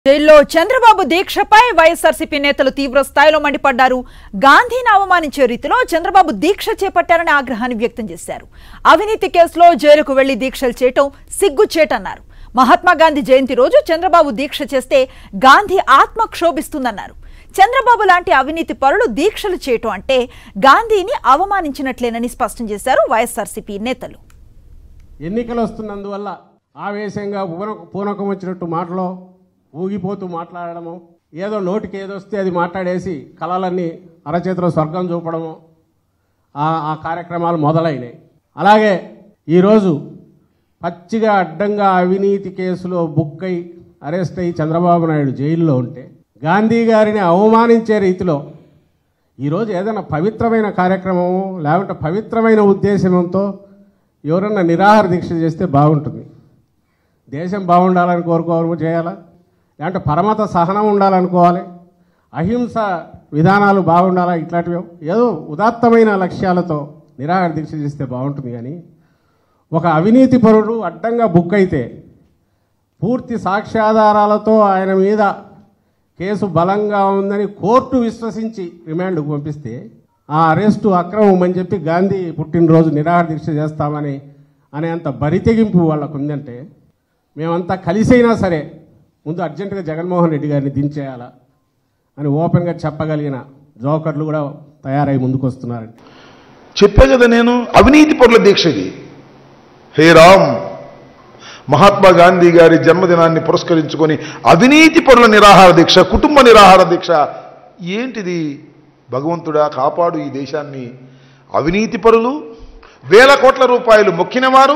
జైల్లో చంద్రబాబు దీక్షపై వైఎస్ఆర్సీపీ నేతలు తీవ్ర స్థాయిలో మండిపడ్డారు గాంధీని అవమానించే రీతిలో చంద్రబాబు దీక్ష చేపట్టారని ఆగ్రహాన్ని వ్యక్తం చేశారు అవినీతి కేసులో జైలుకు వెళ్లి దీక్షలు చేయటం సిగ్గుచేటన్నారు మహాత్మా గాంధీ జయంతి రోజు చంద్రబాబు దీక్ష చేస్తే గాంధీ ఆత్మ క్షోభిస్తుందన్నారు చంద్రబాబు లాంటి అవినీతి పరులు దీక్షలు చేయటం అంటే గాంధీని అవమానించినట్లేనని స్పష్టం చేశారు వైఎస్ఆర్సీపీ నేతలు ఎన్నికలు వస్తున్నందువల్ల ఆవేశంగా పూన పూనకం వచ్చినట్టు మాటలో ఊగిపోతూ మాట్లాడడము ఏదో నోటికి ఏదొస్తే అది మాట్లాడేసి కళలన్నీ అరచేతిలో స్వర్గం చూపడము ఆ ఆ కార్యక్రమాలు మొదలైనాయి అలాగే ఈరోజు పచ్చిగా అడ్డంగా అవినీతి కేసులో బుక్ అయి అరెస్ట్ అయ్యి చంద్రబాబు నాయుడు జైల్లో ఉంటే గాంధీ గారిని అవమానించే రీతిలో ఈరోజు ఏదైనా పవిత్రమైన కార్యక్రమము లేకుంటే పవిత్రమైన ఉద్దేశంతో ఎవరన్నా నిరాహార దీక్ష చేస్తే బాగుంటుంది దేశం బాగుండాలని కోరుకోవడం చేయాలా లేదంటే పరమత సహనం ఉండాలనుకోవాలి అహింస విధానాలు బాగుండాలా ఇట్లాంటివి ఏదో ఉదాత్తమైన లక్ష్యాలతో నిరాహార దీక్ష చేస్తే బాగుంటుంది కానీ ఒక అవినీతి పరుడు అడ్డంగా బుక్ అయితే పూర్తి సాక్ష్యాధారాలతో ఆయన మీద కేసు బలంగా ఉందని కోర్టు విశ్వసించి రిమాండ్కు పంపిస్తే ఆ అరెస్టు అక్రమం అని చెప్పి గాంధీ పుట్టినరోజు నిరాహార దీక్ష చేస్తామని అనేంత బరితెగింపు వాళ్ళకు ఉందంటే మేమంతా కలిసైనా సరే ముందు అర్జెంటుగా జగన్మోహన్ రెడ్డి గారిని దించేయాలా అని ఓపెన్గా చెప్పగలిగిన జోకర్లు కూడా తయారై ముందుకు వస్తున్నారండి చెప్పే కదా నేను అవినీతి పరుల దీక్ష ఇది హే రామ్ మహాత్మా గాంధీ గారి జన్మదినాన్ని పురస్కరించుకొని అవినీతి పరుల నిరాహార దీక్ష కుటుంబ నిరాహార దీక్ష ఏంటిది భగవంతుడా కాపాడు ఈ దేశాన్ని అవినీతి పరులు వేల కోట్ల రూపాయలు మొక్కినవారు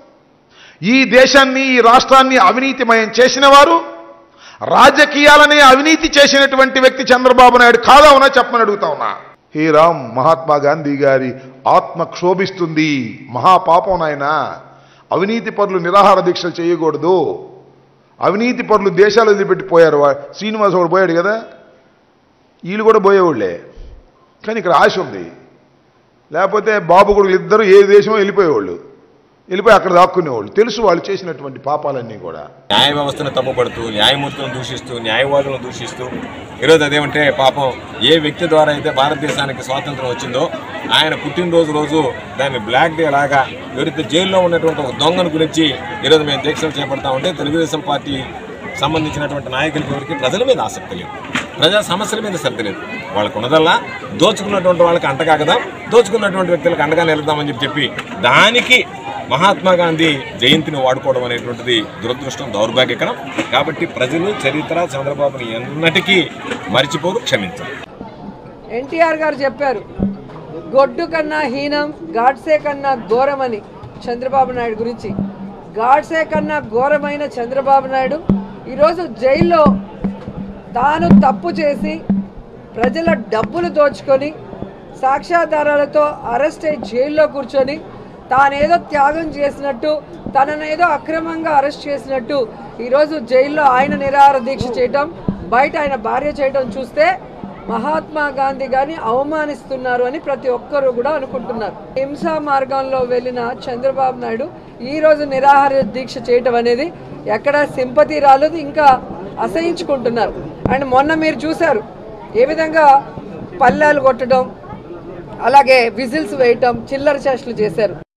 ఈ దేశాన్ని ఈ రాష్ట్రాన్ని అవినీతిమయం చేసినవారు రాజకీయాలనే అవినీతి చేసినటువంటి వ్యక్తి చంద్రబాబు నాయుడు కాదా ఉన్నా చెప్పమని అడుగుతా ఉన్నా హే రామ్ మహాత్మా గాంధీ గారి ఆత్మ క్షోభిస్తుంది మహాపాపం నాయన అవినీతి పరులు నిరాహార దీక్షలు చేయకూడదు అవినీతి పరులు దేశాలు వదిలిపెట్టిపోయారు వా- శ్రీనివాస్ ఒకడు పోయాడు కదా వీళ్ళు కూడా పోయేవాళ్ళే కానీ ఇక్కడ ఆశ ఉంది లేకపోతే బాబు కొడుకులు ఇద్దరు ఏ దేశమో వెళ్ళిపోయేవాళ్ళు వెళ్ళిపోయి అక్కడ దాక్కునేవాళ్ళు తెలుసు వాళ్ళు చేసినటువంటి పాపాలన్నీ కూడా న్యాయ వ్యవస్థను తప్పుపడుతూ న్యాయమూర్తులను దూషిస్తూ న్యాయవాదులను దూషిస్తూ ఈరోజు అదేమంటే పాపం ఏ వ్యక్తి ద్వారా అయితే భారతదేశానికి స్వాతంత్రం వచ్చిందో ఆయన పుట్టినరోజు రోజు దాన్ని బ్లాక్ డే లాగా ఎవరైతే జైల్లో ఉన్నటువంటి ఒక దొంగను గురించి ఈరోజు మేము దీక్షలు చేపడతా ఉంటే తెలుగుదేశం పార్టీ సంబంధించినటువంటి నాయకులకి ఎవరికి ప్రజల మీద ఆసక్తి లేదు ప్రజా సమస్యల మీద శ్రద్ధ లేదు వాళ్ళకు ఉన్నదల్లా దోచుకున్నటువంటి వాళ్ళకి అంటకాగదాం దోచుకున్నటువంటి వ్యక్తులకు అండగా నిలుద్దామని చెప్పి చెప్పి దానికి మహాత్మా గాంధీ జయంతిని వాడుకోవడం అనేటువంటిది దురదృష్టం దౌర్భాగ్యకరం కాబట్టి ప్రజలు చరిత్ర చంద్రబాబుని ఎన్నటికీ మరిచిపోరు క్షమించరు ఎన్టీఆర్ గారు చెప్పారు గొడ్డు కన్నా హీనం గాడ్సే కన్నా ఘోరమని చంద్రబాబు నాయుడు గురించి గాడ్సే కన్నా ఘోరమైన చంద్రబాబు నాయుడు ఈరోజు జైల్లో తాను తప్పు చేసి ప్రజల డబ్బులు దోచుకొని సాక్ష్యాధారాలతో అరెస్ట్ అయి జైల్లో కూర్చొని తానేదో త్యాగం చేసినట్టు తననేదో అక్రమంగా అరెస్ట్ చేసినట్టు ఈరోజు జైల్లో ఆయన నిరాహార దీక్ష చేయటం బయట ఆయన భార్య చేయటం చూస్తే మహాత్మా గాంధీ గారిని అవమానిస్తున్నారు అని ప్రతి ఒక్కరూ కూడా అనుకుంటున్నారు హింసా మార్గంలో వెళ్ళిన చంద్రబాబు నాయుడు ఈ రోజు నిరాహార దీక్ష చేయటం అనేది ఎక్కడ సింపతి రాలేదు ఇంకా అసహించుకుంటున్నారు అండ్ మొన్న మీరు చూశారు ఏ విధంగా పల్లాలు కొట్టడం అలాగే విజిల్స్ వేయటం చిల్లర చేష్టలు చేశారు